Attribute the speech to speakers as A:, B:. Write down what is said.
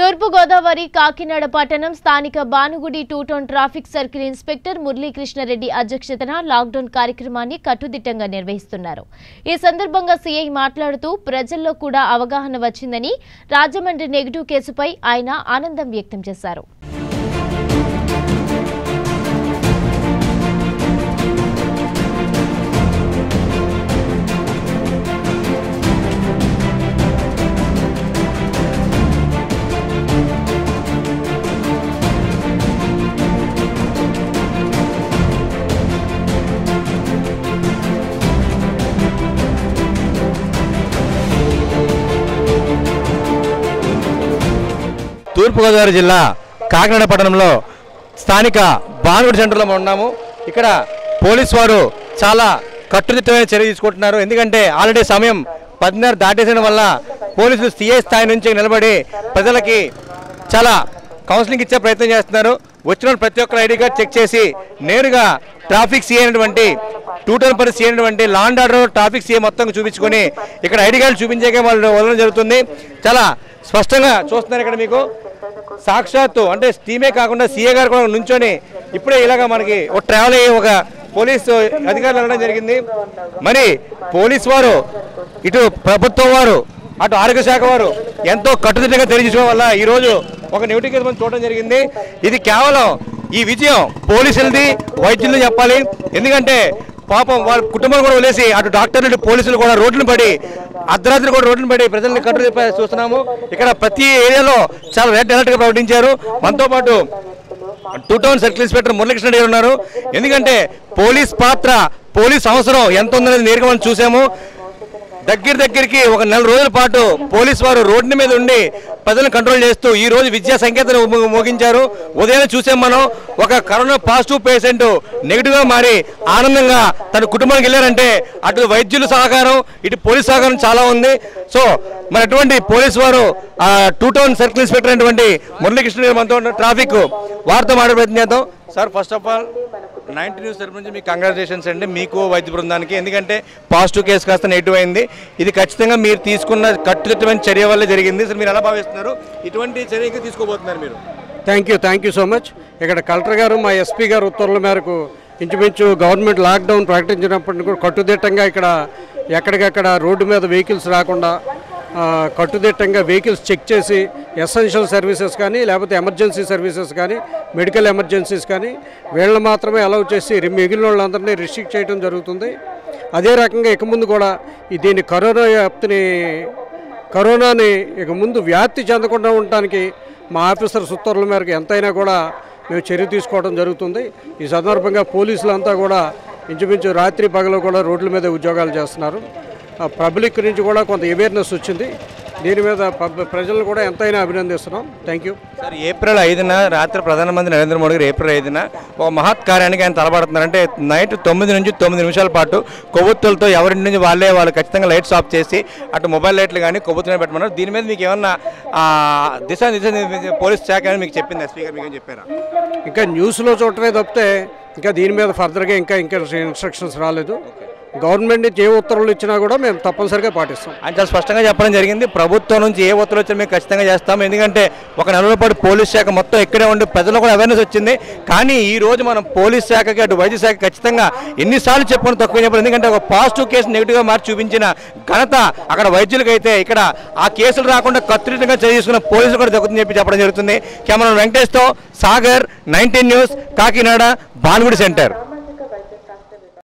A: తూర్పుగోదావరి కాకినాడ పట్టణం స్థానిక Bhanugudi two town traffic circle inspector Muralikrishnareddy అధ్యక్షతన లాక్డౌన్ కార్యక్రమాన్ని కట్టుదిట్టంగా నిర్వహిస్తున్నారు ఈ సందర్భంగా సీఐ మాట్లాడుతూ ప్రజల్లో కూడా అవగాహన వచ్చిందని రాజమండ్రి నెగిటివ్ కేసుపై ఆయన ఆనందం వ్యక్తం చేశారు
B: తూర్పుగోదావరి జిల్లా కాకినాడ పట్టణంలో స్థానిక బానుగుడి సెంటర్లో మనం ఉన్నాము ఇక్కడ పోలీస్ వారు చాలా కట్టుదిట్టమైన చర్య తీసుకుంటున్నారు ఎందుకంటే ఆల్రెడీ సమయం పదిన్నర దాటేసిన వల్ల పోలీసులు సిఐ స్థాయి నుంచి నిలబడి ప్రజలకి చాలా కౌన్సిలింగ్ ఇచ్చే ప్రయత్నం చేస్తున్నారు వచ్చిన ప్రతి ఒక్కరు ఐడి కార్డ్ చెక్ చేసి నేరుగా ట్రాఫిక్ సీ అయినటువంటి టూ టౌన్ పరిస్థితి సీ అయినటువంటి లాండ్ ఆర్డర్ ట్రాఫిక్ సీ మొత్తం చూపించుకొని ఇక్కడ ఐడి కార్డు చూపించాక వాళ్ళు వదలడం జరుగుతుంది చాలా స్పష్టంగా చూస్తున్నారు ఇక్కడ మీకు సాక్షాత్తు అంటే టీమే కాకుండా సీఏ గారు కూడా నుంచొని ఇప్పుడే ఇలాగా మనకి ఒక ట్రావెల్ అయ్యి ఒక పోలీసు అధికారులు వెళ్ళడం జరిగింది మరి పోలీస్ వారు ఇటు ప్రభుత్వం వారు అటు ఆరోగ్య శాఖ వారు ఎంతో కట్టుదిట్టంగా తెలియజేయడం వల్ల ఈ రోజు ఒక నెగిటివ్ కేసు మనం చూడడం జరిగింది ఇది కేవలం ఈ విజయం పోలీసులది వైద్యులు చెప్పాలి ఎందుకంటే పాపం వాళ్ళ కుటుంబాలు కూడా వదిలేసి అటు డాక్టర్లు ఇటు పోలీసులు కూడా రోడ్లను పడి అర్ధరాత్రి కూడా రోడ్లను పడి ప్రజల్ని కట్టు తిప్ప చూస్తున్నాము ఇక్కడ ప్రతి ఏరియాలో చాలా రెడ్ అలర్ట్ గా ప్రకటించారు మనతో పాటు two town circle inspector Muralikrishna garu ఉన్నారు ఎందుకంటే పోలీస్ పాత్ర పోలీస్ అవసరం ఎంత ఉందనేది నేరుగా మనం చూసాము దగ్గర దగ్గరికి ఒక నెల రోజుల పాటు పోలీస్ వారు రోడ్డు మీద ఉండి ప్రజలను కంట్రోల్ చేస్తూ ఈ రోజు విద్యా సంకేతం మో- మోగించారు ఉదయం చూసాం మనం ఒక కరోనా పాజిటివ్ పేషెంట్ నెగిటివ్ గా మారి ఆనందంగా తన కుటుంబానికి వెళ్ళారంటే అటు వైద్యుల సహకారం ఇటు పోలీస్ సహకారం చాలా ఉంది సో మరి అటువంటి పోలీస్ వారు ఆ, టూ టౌన్ సర్కిల్ ఇన్స్పెక్టర్ అయినటువంటి మురళీకృష్ణ గారు మనతో ఉన్న ట్రాఫిక్ వారితో మాట్లాడే ప్రయత్నం చేద్దాం sir first of all ninety news తరపు నుంచి మీకు కంగ్రాచులేషన్స్ అండి మీకు వైద్య బృందానికి ఎందుకంటే పాజిటివ్ కేసు కాస్త నెగిటివ్ అయింది ఇది ఖచ్చితంగా మీరు తీసుకున్న కట్టుదిట్టమైన చర్య వల్ల జరిగింది సార్ మీరు ఎలా భావిస్తున్నారు ఇటువంటి చర్య ఇంకా తీసుకోబోతున్నారు మీరు
C: thank you thank you so much ఇక్కడ కలెక్టర్ గారు మా ఎస్పీ గారు ఉత్తర్వుల మేరకు ఇంచుమించు గవర్నమెంట్ లాక్డౌన్ ప్రకటించినప్పటికీ కూడా కట్టుదిట్టంగా ఇక్కడ ఎక్కడికక్కడ రోడ్డు మీద వెహికల్స్ రాకుండా ఆ, కట్టుదిట్టంగా వెహికల్స్ చెక్ చేసి ఎసెన్షియల్ సర్వీసెస్ కానీ లేకపోతే ఎమర్జెన్సీ సర్వీసెస్ కానీ మెడికల్ ఎమర్జెన్సీస్ కానీ వీళ్ళని మాత్రమే అలౌ చేసి రి- మిగిలిన వాళ్ళందరినీ రిస్ట్రిక్ట్ చేయడం జరుగుతుంది అదే రకంగా ఇక ముందు కూడా ఈ దీని కరోనా వ్యాప్తిని కరోనాని ఇక ముందు వ్యాప్తి చెందకుండా ఉండటానికి మా ఆఫీసర్స్ ఉత్తర్వుల మేరకు ఎంతైనా కూడా మేము చర్య తీసుకోవడం జరుగుతుంది ఈ సందర్భంగా పోలీసులంతా కూడా ఇంచుమించు రాత్రి పగలు కూడా రోడ్ల మీద ఉద్యోగాలు చేస్తున్నారు ఆ పబ్లిక్ నుంచి కూడా కొంత అవేర్నెస్ వచ్చింది దీని మీద పబ్ ప్రజలను కూడా ఎంతైనా అభినందిస్తున్నాం థ్యాంక్ యూ
B: సార్ ఏప్రిల్ ఐదున రాత్రి ప్రధానమంత్రి నరేంద్ర మోడీ గారు ఏప్రిల్ ఐదున ఒక మహత్ కార్యానికి ఆయన తలపడుతున్నారు అంటే నైట్ తొమ్మిది నుంచి తొమ్మిది నిమిషాల పాటు కొవ్వొత్తులతో ఎవరింటి నుంచి వాళ్ళే వాళ్ళు ఖచ్చితంగా లైట్స్ ఆఫ్ చేసి అటు మొబైల్ లైట్లు కానీ కొవ్వొత్తులు పెట్టమన్నారు దీని మీద మీకు ఏమన్నా ఆ, దిశ దిశ పోలీస్ శాఖ అని మీకు చెప్పింది ఎస్పీ గారు మీకు ఏం చెప్పారా
C: ఇంకా న్యూస్లో చూడటమే తప్పితే ఇంకా దీని మీద ఫర్దర్గా ఇంకా ఇంకా ఇన్స్ట్రక్షన్స్ రాలేదు గవర్నమెంట్ నుంచి ఏ ఉత్తర్వులు ఇచ్చినా కూడా మేము తప్పనిసరిగా పాటిస్తాం
B: ఆయన చాలా స్పష్టంగా చెప్పడం జరిగింది ప్రభుత్వం నుంచి ఏ ఒత్తిడి వచ్చినా మేము ఖచ్చితంగా చేస్తాం ఎందుకంటే ఒక నెల రోజుల పాటు పోలీస్ శాఖ మొత్తం ఇక్కడే ఉండి ప్రజల్లో కూడా అవేర్నెస్ వచ్చింది కానీ ఈ రోజు మనం పోలీస్ శాఖకి అటు వైద్య శాఖ ఖచ్చితంగా ఎన్నిసార్లు చెప్పుకుని తక్కువ చెప్పారు ఎందుకంటే ఒక పాజిటివ్ కేసు నెగిటివ్గా మార్చి చూపించిన ఘనత అక్కడ వైద్యులకైతే ఇక్కడ ఆ కేసులు రాకుండా కత్తిరితంగా చేసుకున్న పోలీసులు కూడా దక్కుతుందని చెప్పి చెప్పడం జరుగుతుంది కెమెరా వెంకటేష్తో Sagar nineteen news Kakinada Bhanugudi centre